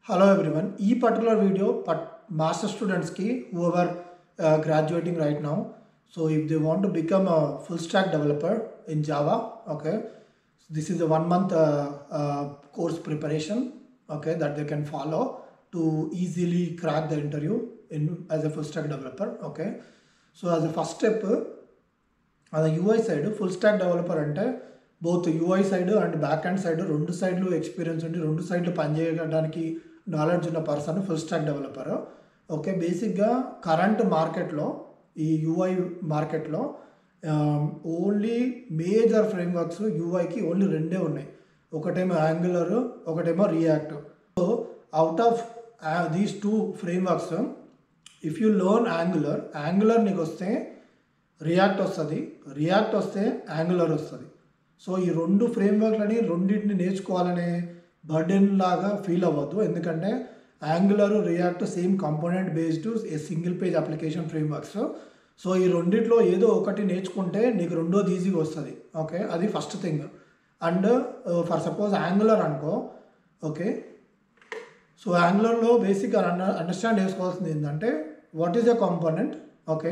Hello everyone. ఈ particular video but master students కి who are uh, graduating right now. So if they want to become a full stack developer in Java, okay, this is a one month uh, uh, course preparation, okay, that they can follow to easily crack the interview in as a full stack developer, okay. So as a first step, అది UI side full stack developer అంటే both UI side and back end side రెండు సైడ్లు experience ఉండి రెండు సైడ్లు పనిచేయడానికి knowledge ఉన్న person full stack developer okay బేసిక్గా కరెంట్ మార్కెట్లో ఈ యూఐ మార్కెట్లో ఓన్లీ మేజర్ ఫ్రేమ్వర్క్స్ యూఐకి ఓన్లీ రెండే ఉన్నాయి ఒకటేమో యాంగులర్ ఒకటేమో React so out of these two frameworks if you learn Angular Angular నీకు వస్తే రియాక్ట్ వస్తుంది రియాక్ట్ వస్తే యాంగులర్ వస్తుంది సో ఈ రెండు ఫ్రేమ్వర్క్లని రెండింటిని నేర్చుకోవాలనే బర్డెన్ లాగా ఫీల్ అవ్వద్దు ఎందుకంటే Angular React same component based a single page application frameworks so ఈ రెండిట్లో ఏదో ఒకటి నేర్చుకుంటే నీకు రెండోది ఈజీగా వస్తుంది ఓకే అది first thing and for suppose Angular అనుకో ఓకే సో యాంగులర్లో బేసిక్గా అండర్స్టాండ్ చేసుకోవాల్సింది ఏంటంటే what is a component okay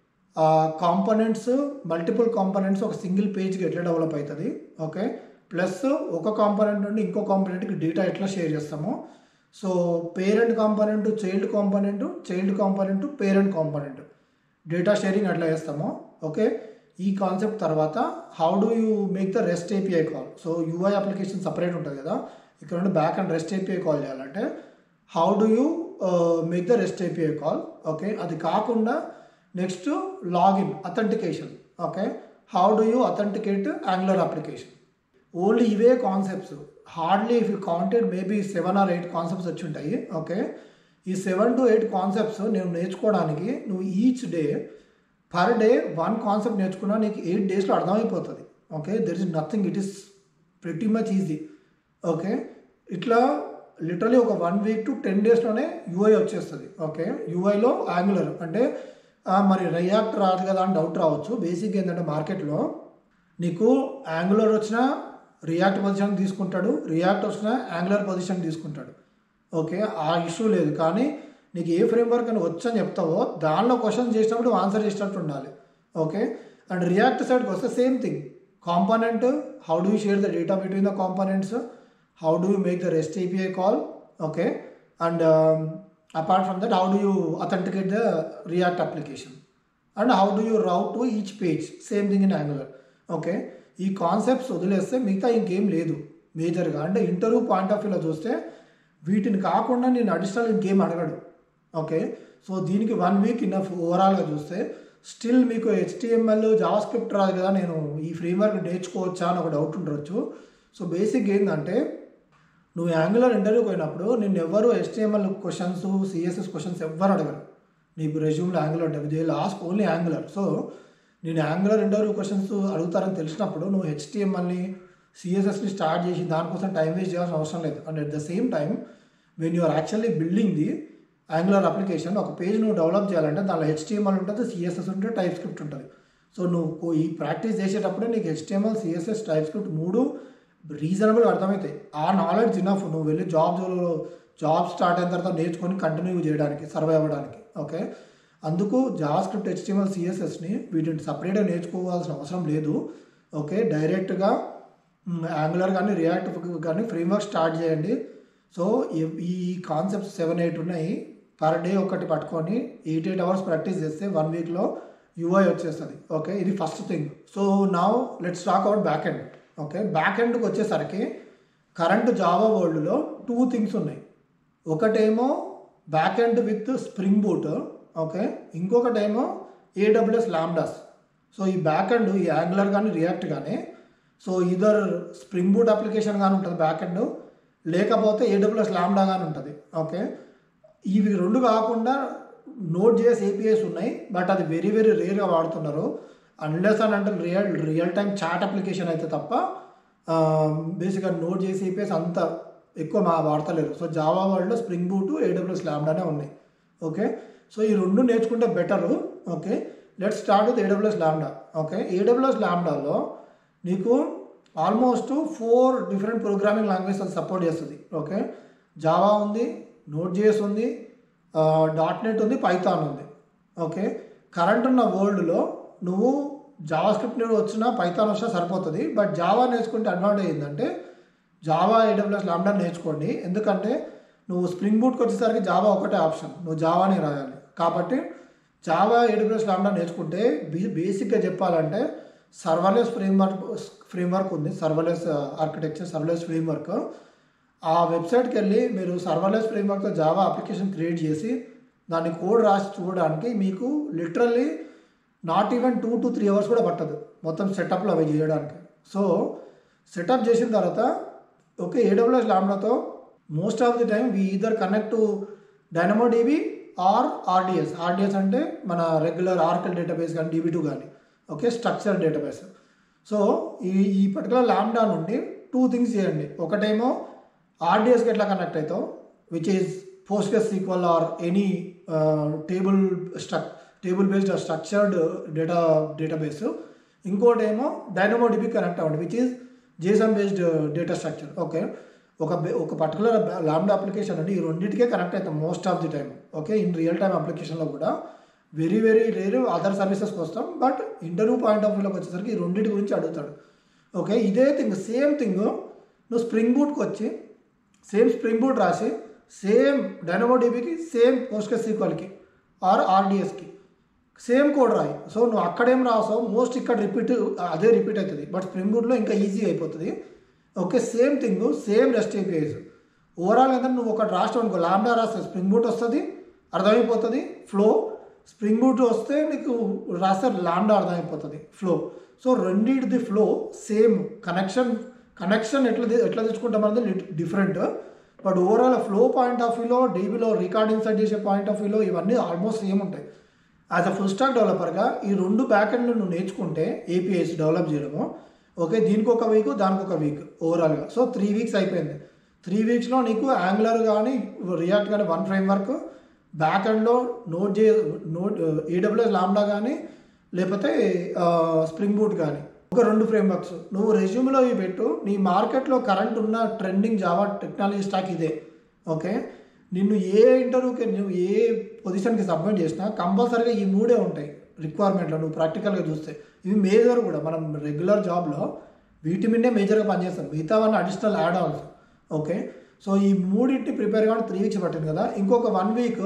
components multiple components ఒక సింగిల్ పేజ్కి ఎట్లా డెవలప్ అవుతుంది ఓకే ప్లస్ ఒక కాంపోనెంట్ నుండి ఇంకో కాంపోనెంట్కి డేటా ఎట్లా షేర్ చేస్తామో so parent component child component child component parent component data sharing ఎట్లా చేస్తామో ఓకే ఈ కాన్సెప్ట్ తర్వాత how do you make the rest API call so UI application separate ఉంటుంది కదా ఇక్కడ నుండి back end REST API call చేయాలంటే how do you make the rest API call okay అది కాకుండా next login authentication okay how do you authenticate Angular application only ఇవే concepts hardly if you counted maybe seven or eight concepts వచ్చి ఉంటాయి okay ఈ seven to eight concepts నేను నేర్చుకోవడానికి నువ్వు each day per day one concept నేర్చుకున్నా నీకు eight డేస్లో అర్థమైపోతుంది okay there is nothing it is pretty much easy okay ఇట్లా లిటరలీ ఒక వన్ వీక్ టు టెన్ డేస్లోనే యూఐ వచ్చేస్తుంది ఓకే యూఐలో యాంగులర్ అంటే మరి రియాక్ట్ రాదు కదా అని డౌట్ రావచ్చు బేసిక్ ఏంటంటే మార్కెట్లో నీకు యాంగులర్ వచ్చినా రియాక్ట్ పొజిషన్ తీసుకుంటాడు రియాక్ట్ వచ్చినా యాంగులర్ పొజిషన్ తీసుకుంటాడు ఓకే ఆ ఇష్యూ లేదు కానీ నీకు ఏ ఫ్రేమ్వర్క్ అని వచ్చని చెప్తావో దానిలో క్వశ్చన్ చేసినప్పుడు ఆన్సర్ చేసినట్టు ఉండాలి ఓకే అండ్ రియాక్ట్ సైడ్కి వస్తే same thing component how do you share the data between the components how do you make the rest API call okay and apart from that how do you authenticate the react application and how do you route to each page same thing in angular okay ఈ concepts వదిలేస్తే మిగతా ఇంకేం లేదు మేజర్గా అంటే interview point of వ్యూలో చూస్తే వీటిని కాకుండా నేను అడిషనల్ ఇంకేం అడగడు ఓకే సో దీనికి వన్ వీక్ ఇన్నఫ్ ఓవరాల్గా చూస్తే స్టిల్ మీకు హెచ్టిఎంఎల్ జావా స్క్రిప్ట్ రాదు కదా నేను ఈ ఫ్రేమ్వర్క్ నేర్చుకోవచ్చా అని ఒక డౌట్ ఉండొచ్చు సో బేసిక్ ఏంటంటే నువ్వు యాంగులర్ ఇంటర్వ్యూకి పోయినప్పుడు నేను ఎవరు హెచ్టిఎంఎల్ క్వశ్చన్స్ సిఎస్ఎస్ క్వశ్చన్స్ ఎవ్వరు అడగరు నీకు రెజ్యూమ్లో యాంగులర్ ఉంటుంది the last only angular so నేను యాంగులర్ ఇంటర్వ్యూ క్వశ్చన్స్ అడుగుతారని తెలిసినప్పుడు నువ్వు హెచ్టిఎంఎల్ని సిఎస్ఎస్ని స్టార్ట్ చేసి దానికోసం టైం వేస్ట్ చేయాల్సిన అవసరం లేదు and at the same time when you're actually building the angular application ఒక పేజ్ నువ్వు డెవలప్ చేయాలంటే దానిలో హెచ్టిఎంఎల్ ఉంటుంది సిఎస్ఎస్ ఉంటుంది టైప్ స్క్రిప్ట్ ఉంటుంది సో నువ్వు ఈ ప్రాక్టీస్ చేసేటప్పుడే నీకు హెచ్టిఎంఎల్ సిఎస్ఎస్ టైప్ స్క్రిప్ట్ మూడు రీజనబుల్ అర్థమవుతాయి ఆ నాలెడ్జ్ ఇనఫ్ నువ్వు వెళ్ళి జాబ్ జాబ్ స్టార్ట్ అయిన తర్వాత నేర్చుకొని కంటిన్యూ చేయడానికి సర్వైవ్ అవ్వడానికి ఓకే అందుకు జావా స్క్రిప్ట్ హెచ్టిఎంఎల్ సిఎస్ఎస్ని వీటిని సపరేట్గా నేర్చుకోవాల్సిన అవసరం లేదు ఓకే డైరెక్ట్గా యాంగులర్ కానీ రియాక్ట్ కానీ ఫ్రేమ్వర్క్ స్టార్ట్ చేయండి సో ఈ కాన్సెప్ట్స్ సెవెన్ ఎయిట్ ఉన్నాయి పర్ డే ఒకటి పట్టుకొని ఎయిట్ ఎయిట్ అవర్స్ ప్రాక్టీస్ చేస్తే వన్ వీక్లో యూఐ వచ్చేస్తుంది ఓకే ఇది ఫస్ట్ థింగ్ సో నా let's talk out back end okay back ఎండ్కి వచ్చేసరికి కరెంట్ జావా వరల్డ్లో టూ థింగ్స్ ఉన్నాయి ఒకటేమో back end with spring boot okay ఇంకొకటేమో ఏడబ్ల్యూఎస్ ల్యాండాస్ సో ఈ బ్యాక్ ఎండ్ ఈ యాంగులర్ కానీ రియాక్ట్ కానీ so either spring boot application కానీ ఉంటుంది బ్యాక్ ఎండ్ లేకపోతే ఏడబ్ల్యూఎస్ ల్యాండా కానీ ఉంటుంది ఓకే ఇవి రెండు కాకుండా నోట్ చేసి ఏపీఎస్ ఉన్నాయి బట్ అది వెరీ వెరీ రేర్గా వాడుతున్నారు అన్లెస్ అని అంటే real real time chat application అయితే తప్ప బేసిక్గా నోట్ చేసి ఏపీఎస్ అంత ఎక్కువ మా వాడతలేరు సో జావా వరల్డ్లో స్ప్రింగ్ బూట్ ఏడబ్ల్యూఎస్ ల్యాండానే ఉన్నాయి ఓకే సో ఈ రెండు నేర్చుకుంటే better okay let start with AWS lambda okay AWS ల్యాండాలో నీకు almost four different programming language అది సపోర్ట్ చేస్తుంది ఓకే జావా ఉంది నోట్ జేఎస్ ఉంది డాట్ నెట్ ఉంది పైథాన్ ఉంది ఓకే కరెంట్ ఉన్న వరల్డ్లో నువ్వు జావా స్క్రిప్ట్ వచ్చినా పైథాన్ వచ్చినా సరిపోతుంది బట్ జావా నేర్చుకుంటే అడ్వాంటేజ్ ఏంటంటే జావా ఏడబ్ల్యూఎస్ లాండా నేర్చుకోండి ఎందుకంటే నువ్వు స్ప్రింగ్ బూట్కి వచ్చేసరికి జావా ఒకటే ఆప్షన్ నువ్వు జావాని రాయాలి కాబట్టి జావా ఏడబ్ల్యూఎస్ లాండా నేర్చుకుంటే బీ బేసిక్గా చెప్పాలంటే సర్వర్లెస్ ఫ్రేమ్వర్క్ ఫ్రేమ్వర్క్ ఉంది సర్వర్లెస్ ఆర్కిటెక్చర్ సర్వర్లెస్ ఫ్రేమ్వర్క్ ఆ వెబ్సైట్కి వెళ్ళి మీరు సర్వర్లెస్ ఫ్రేమ్వర్క్తో జావా అప్లికేషన్ క్రియేట్ చేసి దాన్ని కోడ్ రాసి చూడడానికి మీకు literally not even two to three hours కూడా పట్టదు మొత్తం సెటప్లో అవి చేయడానికి సో సెటప్ చేసిన తర్వాత ఓకే ఏడబ్ల్యూఎస్ ల్యామ్డాతో most of the time we either connect to Dynamo DB or RDS RDS అంటే మన రెగ్యులర్ ఆర్కల్ డేటాబేస్ కానీ డీబీ టూ కానీ ఓకే స్ట్రక్చర్ డేటాబేస్ సో ఈ ఈ పర్టికులర్ ల్యామ్డా నుండి టూ థింగ్స్ చేయండి ఒకటేమో ఆర్డిఎస్కి ఎట్లా కనెక్ట్ అవుతావు which is PostgreSQL or any table struct table based structured data database ఇంకోటి ఏమో డైనమో డిబి కనెక్ట్ అవ్వండి which is JSON based data structure okay ఒక ఒక పర్టికులర్ ల్యామ్డా అప్లికేషన్ అండి ఈ రెండింటికే కనెక్ట్ అవుతాం most of the time okay in real time అప్లికేషన్లో కూడా వెరీ వెరీ రేరు అదర్ సర్వీసెస్కి వస్తాం బట్ ఇంటర్వ్యూ పాయింట్ ఆఫ్ వ్యూలోకి వచ్చేసరికి ఈ రెండింటి గురించి అడుగుతాడు ఓకే ఇదే థింగ్ సేమ్ థింగ్ నువ్వు స్ప్రింగ్ బూట్కి వచ్చి సేమ్ స్ప్రింగ్ బూట్ రాసి సేమ్ డైనమో డీబీకి సేమ్ పోస్ట్కే సీక్వల్కి ఆర్ ఆర్డిఎస్కి సేమ్ కోడ్ రాయి సో నువ్వు అక్కడేం రాసావు మోస్ట్ ఇక్కడ రిపీట్ అదే రిపీట్ అవుతుంది బట్ స్ప్రింగ్ బూట్లో ఇంకా ఈజీ అయిపోతుంది okay same thing same rest APIs overall ఏంటంటే నువ్వు ఒకటి రాష్ట్రం అనుకో లాండా రాస్తే స్ప్రింగ్ బూట్ వస్తుంది అర్థమైపోతుంది ఫ్లో స్ప్రింగ్ బూట్ వస్తే నీకు రాస్తే లాండా అర్థమైపోతుంది ఫ్లో సో రెండింటిది ఫ్లో సేమ్ కనెక్షన్ కనెక్షన్ ఎట్లా ఎట్లా తెచ్చుకుంటాం అనేది different but overall flow point of వ్యూలో డీబీలో రికార్డింగ్ సెట్ చేసే పాయింట్ ఆఫ్ వ్యూలో ఇవన్నీ ఆల్మోస్ట్ సేమ్ ఉంటాయి యాజ్ అ ఫుల్ స్టాక్ డెవలపర్గా ఈ రెండు బ్యాక్ ఎండ్ నువ్వు నేర్చుకుంటే ఏపీఎస్ డెవలప్ చేయడము ఓకే దీనికి ఒక వీక్ దానికి ఒక వీక్ ఓవరాల్గా సో త్రీ వీక్స్ అయిపోయింది త్రీ వీక్స్లో నీకు యాంగులర్ కానీ రియాక్ట్ కానీ వన్ ఫ్రేమ్ వర్క్ బ్యాక్ ఎండ్లో నోట్ చే నోట్ ఏడబ్ల్యూఎస్ లాండా కానీ లేకపోతే స్ప్రింగ్ బూట్ కానీ ఒక రెండు ఫ్రేమ్ వర్క్స్ నువ్వు రెజ్యూమ్లో ఇవి పెట్టు నీ మార్కెట్లో కరెంట్ ఉన్న ట్రెండింగ్ జావా టెక్నాలజీ స్టాక్ ఇదే ఓకే నిన్ను ఏ ఇంటర్వ్యూకి నువ్వు ఏ పొజిషన్కి సబ్మిట్ చేసినా కంపల్సరీగా ఈ మూడే ఉంటాయి రిక్వైర్మెంట్లో నువ్వు ప్రాక్టికల్గా చూస్తే ఇవి మేజర్ కూడా మనం రెగ్యులర్ జాబ్లో వీటి మీదే మేజర్గా పనిచేస్తాం మిగతా one additional add ons okay so ఈ మూడింటి ప్రిపేర్ కావడం త్రీ వీక్స్ పట్టింది కదా ఇంకొక వన్ వీక్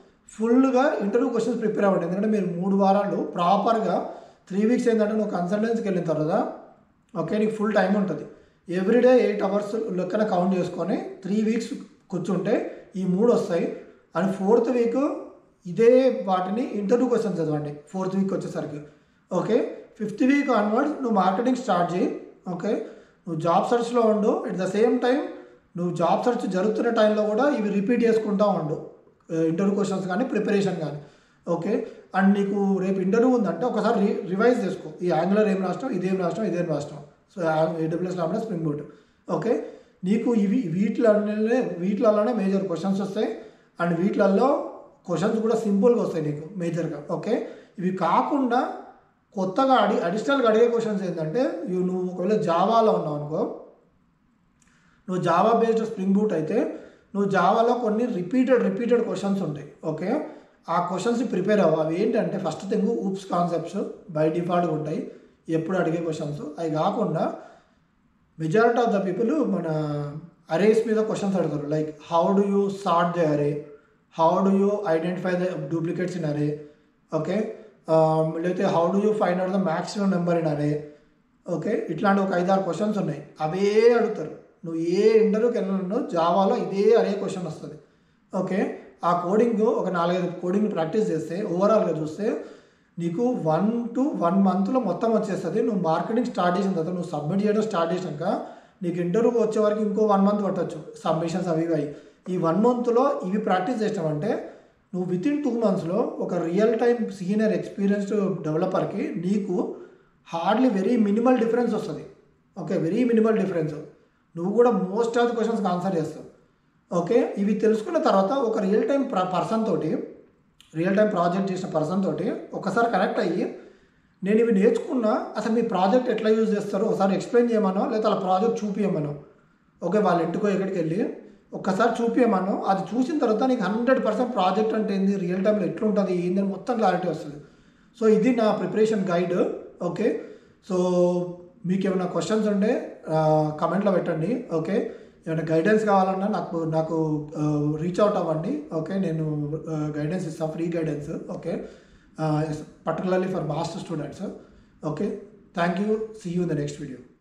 ఫుల్గా ఇంటర్వ్యూ క్వశ్చన్స్ ప్రిపేర్ అవ్వండి ఎందుకంటే మీరు మూడు వారాలు ప్రాపర్గా త్రీ వీక్స్ ఏంటంటే నువ్వు కన్సల్టెన్సీకి వెళ్ళిన తర్వాత ఓకే నీకు ఫుల్ టైం ఉంటుంది ఎవ్రీడే ఎయిట్ అవర్స్ లెక్కన కౌంట్ చేసుకొని త్రీ వీక్స్ కూర్చుంటే ఈ మూడు వస్తాయి అండ్ ఫోర్త్ వీక్ ఇదే వాటిని ఇంటర్వ్యూ క్వశ్చన్స్ చదవండి ఫోర్త్ వీక్ వచ్చేసరికి ఓకే ఫిఫ్త్ వీక్ ఆన్వర్డ్స్ నువ్వు మార్కెటింగ్ స్టార్ట్ చేయి ఓకే నువ్వు జాబ్ సర్చ్లో ఉండు ఎట్ ద సేమ్ టైం నువ్వు జాబ్ సర్చ్ జరుగుతున్న టైంలో కూడా ఇవి రిపీట్ చేసుకుంటూ ఉండు ఇంటర్వ్యూ క్వశ్చన్స్ కానీ ప్రిపరేషన్ కానీ ఓకే అండ్ నీకు రేపు ఇంటర్వ్యూ ఉందంటే ఒకసారి రి రివైజ్ చేసుకో ఈ యాంగులర్ ఏం రాష్ట్రం ఇదేం రాష్ట్రం ఇదేం రాష్ట్రం సో ఏడబ్ల్యూఎస్ లాంటి స్ప్రింగ్ బూట్ ఓకే నీకు ఇవి వీటిలోనే వీటిలలోనే మేజర్ క్వశ్చన్స్ వస్తాయి అండ్ వీటిలలో క్వశ్చన్స్ కూడా సింపుల్గా వస్తాయి నీకు మేజర్గా ఓకే ఇవి కాకుండా కొత్తగా అడి అడిషనల్గా అడిగే క్వశ్చన్స్ ఏంటంటే ఇవి నువ్వు ఒకవేళ జావాలో ఉన్నావు అనుకో నువ్వు జావా బేస్డ్ స్ప్రింగ్ బూట్ అయితే నువ్వు జావాలో కొన్ని రిపీటెడ్ రిపీటెడ్ క్వశ్చన్స్ ఉంటాయి ఓకే ఆ క్వశ్చన్స్ ప్రిపేర్ అవ్వ అవి ఏంటంటే first thing OOPS concepts by డిఫాల్ట్గా ఉంటాయి ఎప్పుడు అడిగే క్వశ్చన్స్ అవి కాకుండా మెజారిటీ ఆఫ్ ద పీపుల్ మన అరేస్ మీద క్వశ్చన్స్ అడుగుతారు like how do you sort the array how do you identify the duplicates in array okay లేకపోతే how do you find out the maximum number in array okay ఇట్లాంటి ఒక ఐదారు questions ఉన్నాయి అవే అడుగుతారు నువ్వు ఏ ఇంటర్వ్యూకి వెళ్ళినో జావాలో ఇదే అరే క్వశ్చన్ వస్తుంది ఓకే ఆ కోడింగ్ ఒక నాలుగైదు కోడింగ్ ప్రాక్టీస్ చేస్తే ఓవరాల్గా చూస్తే నీకు వన్ టు వన్ మంత్లో మొత్తం వచ్చేస్తుంది నువ్వు మార్కెటింగ్ స్టార్ట్ చేసిన తర్వాత నువ్వు సబ్మిట్ చేయడం స్టార్ట్ చేసినాక నీకు ఇంటర్వ్యూ వచ్చే వరకు ఇంకో వన్ మంత్ పట్టవచ్చు సబ్మిషన్స్ అవి ఇవి ఈ వన్ మంత్లో ఇవి ప్రాక్టీస్ చేసినావంటే నువ్వు విత్ ఇన్ టూ మంత్స్లో ఒక రియల్ టైం సీనియర్ ఎక్స్పీరియన్స్డ్ డెవలపర్కి నీకు హార్డ్లీ వెరీ మినిమల్ డిఫరెన్స్ వస్తుంది ఓకే వెరీ మినిమల్ డిఫరెన్స్ నువ్వు కూడా మోస్ట్ ఆఫ్ ది క్వశ్చన్స్కి ఆన్సర్ చేస్తావు ఓకే ఇవి తెలుసుకున్న తర్వాత ఒక రియల్ టైం పర్సన్ తోటి రియల్ టైం ప్రాజెక్ట్ చేసిన పర్సన్ తోటి ఒకసారి కనెక్ట్ అయ్యి నేను ఇవి నేర్చుకున్నా అసలు మీ ప్రాజెక్ట్ ఎట్లా యూజ్ చేస్తారో ఒకసారి ఎక్స్ప్లెయిన్ చేయమనో లేదా అలా ప్రాజెక్ట్ చూపించమనో ఓకే వాళ్ళ ఇంటికో ఎక్కడికి వెళ్ళి ఒక్కసారి చూపించమను అది చూసిన తర్వాత నీకు హండ్రెడ్ పర్సెంట్ ప్రాజెక్ట్ అంటే ఏంది రియల్ టైంలో ఎట్లుంటుంది ఏందని మొత్తం క్లారిటీ వస్తుంది సో ఇది నా ప్రిపరేషన్ గైడ్ ఓకే సో మీకు ఏమైనా క్వశ్చన్స్ ఉంటే కమెంట్లో పెట్టండి ఓకే ఏమైనా గైడెన్స్ కావాలన్నా నాకు నాకు రీచ్ అవుట్ అవ్వండి ఓకే నేను గైడెన్స్ ఇస్తాను free guidance okay particularly for master students okay thank you see you in the next video